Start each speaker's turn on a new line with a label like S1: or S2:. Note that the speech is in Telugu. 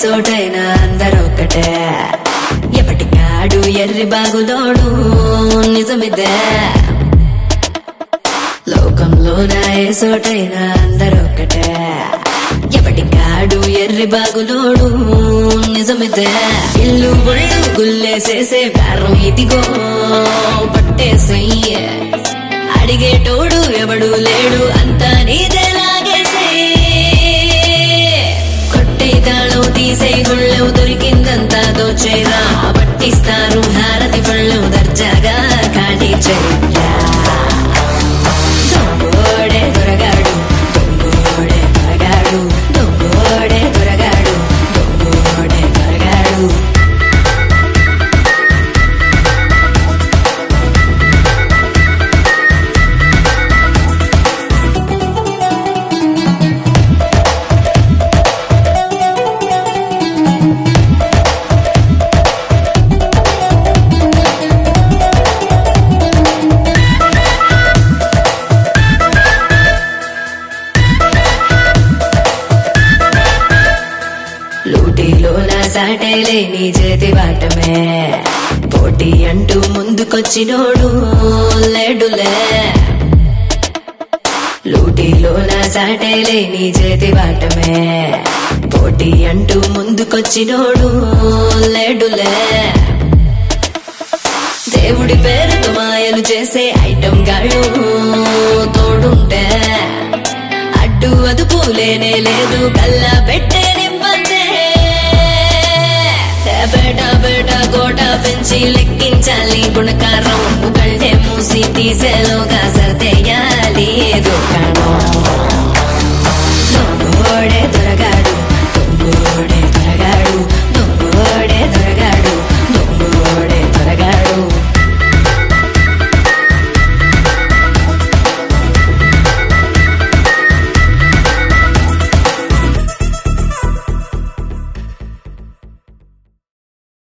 S1: చోటైనా అందరొక్కటే ఎప్పటికాడు ఎర్రి బాగులోడు నిజమిదే లోకంలోన ఏ చోటైనా అందరొక్కటే ఎప్పటికాడు ఎర్రి బాగులోడు నిజమిదే ఇల్లు ఒళ్ళు గుల్లేసేసే బేరం ఇదిగో పట్టేసయ్యే అడిగేటోడు ఎవడు లేడు అంతా నీదే లాగేసే కొట్టే తాళం తీసే గుళ్ళెవు దొరికిందంతా దోచేరా పట్టిస్తారు హారతి పళ్ళు దర్జాగా ఖాళీ చెయ్యా దొంగోడే దొరగాడు దొంగోడే దొరగాడు దొంగోడే దొరగాడు దొంగోడే దొరగాడు లూటీలో నా సాటేలే నీ చేతి వాటమే పోటీ అంటూ ముందుకొచ్చినోడు లేడులే లూటీలో నా సాటేలే నీ చేతి వాటమే పోటీ అంటూ ముందుకొచ్చినోడు లేడులే దేవుడి పేరుతో మాయలు చేసే ఐటం గాళ్ళు తోడుంటే అడ్డు అదుపు లేనే లేదు కల్లా పెట్టే నిబ్బందే బేట బేట కోట పెంచి లెక్కించాలి గుణకారం కళ్ళే మూసి తీసేలోగా సర్దేయాలి